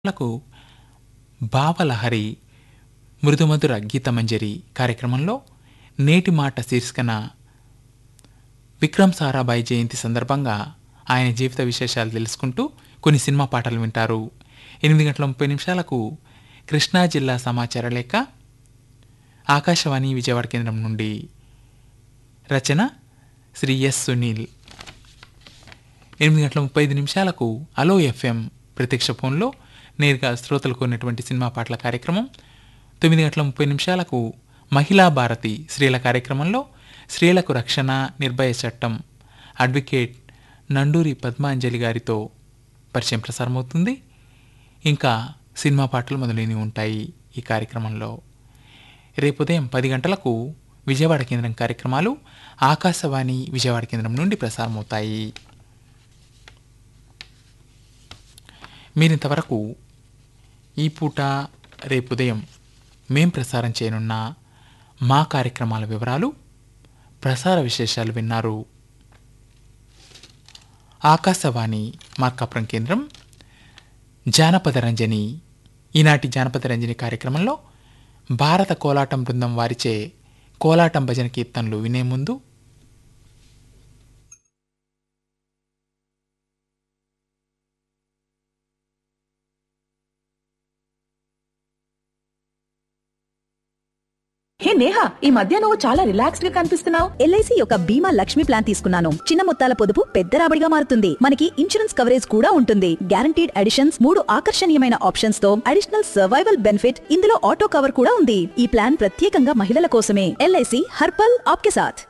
లకు భావలహరి మృదుమధుర గీతమంజరి కార్యక్రమంలో నేటి మాట శీర్షికన విక్రమ్ సారాభాయ్ జయంతి సందర్భంగా ఆయన జీవిత విశేషాలు తెలుసుకుంటూ కొన్ని సినిమా పాటలు వింటారు ఎనిమిది గంటల ముప్పై నిమిషాలకు కృష్ణా జిల్లా సమాచార లేఖ ఆకాశవాణి విజయవాడ కేంద్రం నుండి రచన శ్రీ ఎస్ సునీల్ ఎనిమిది గంటల ముప్పై ఐదు నిమిషాలకు అలో ఎఫ్ఎం ప్రత్యక్ష ఫోన్లో నేరుగా శ్రోతలకు ఉన్నటువంటి సినిమా పాటల కార్యక్రమం తొమ్మిది గంటల ముప్పై నిమిషాలకు మహిళా భారతి స్త్రీల కార్యక్రమంలో స్త్రీలకు రక్షణ నిర్భయ చట్టం అడ్వకేట్ నండూరి పద్మాంజలి గారితో పరిచయం ప్రసారమవుతుంది ఇంకా సినిమా పాటలు మొదలైనవి ఉంటాయి ఈ కార్యక్రమంలో రేపు ఉదయం పది గంటలకు విజయవాడ కేంద్రం కార్యక్రమాలు ఆకాశవాణి విజయవాడ కేంద్రం నుండి ప్రసారమవుతాయి మీరింతవరకు ఈ పూట రేపు ఉదయం మేం ప్రసారం చేయనున్న మా కార్యక్రమాల వివరాలు ప్రసార విశేషాలు విన్నారు ఆకాశవాణి మార్కాపురం కేంద్రం జానపద రంజని ఈనాటి జానపద రంజని కార్యక్రమంలో భారత కోలాటం బృందం వారిచే కోలాటం భజన కీర్తనలు వినే ముందు హే నేహా ఈ మధ్య నువ్వు చాలా రిలాక్స్డ్ గా కనిపిస్తున్నావు ఎల్ఐసి యొక్క బీమా లక్ష్మి ప్లాన్ తీసుకున్నాను చిన్న మొత్తాల పొదుపు పెద్ద రాబడిగా మారుతుంది మనకి ఇన్సూరెన్స్ కవరేజ్ కూడా ఉంటుంది గ్యారంటీడ్ అడిషన్స్ మూడు ఆకర్షణీయమైన ఆప్షన్స్ తో అడిషనల్ సర్వైవల్ బెనిఫిట్ ఇందులో ఆటో కవర్ కూడా ఉంది ఈ ప్లాన్ ప్రత్యేకంగా మహిళల కోసమే ఎల్ఐసి హర్పల్ ఆప్కే సాథ్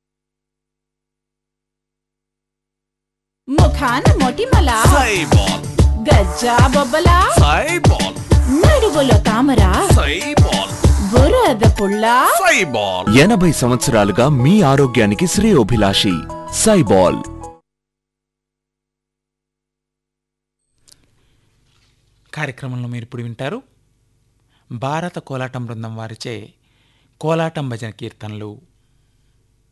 ముఖాన మొటిమల సైబాల్ గజ్జా బొబ్బల సైబాల్ నడువులో తామర సైబాల్ బురద పుల్ల సైబాల్ ఎనభై సంవత్సరాలుగా మీ ఆరోగ్యానికి శ్రేయోభిలాషి సైబాల్ కార్యక్రమంలో మీరు ఇప్పుడు వింటారు భారత కోలాటం బృందం వారిచే కోలాటం భజన కీర్తనలు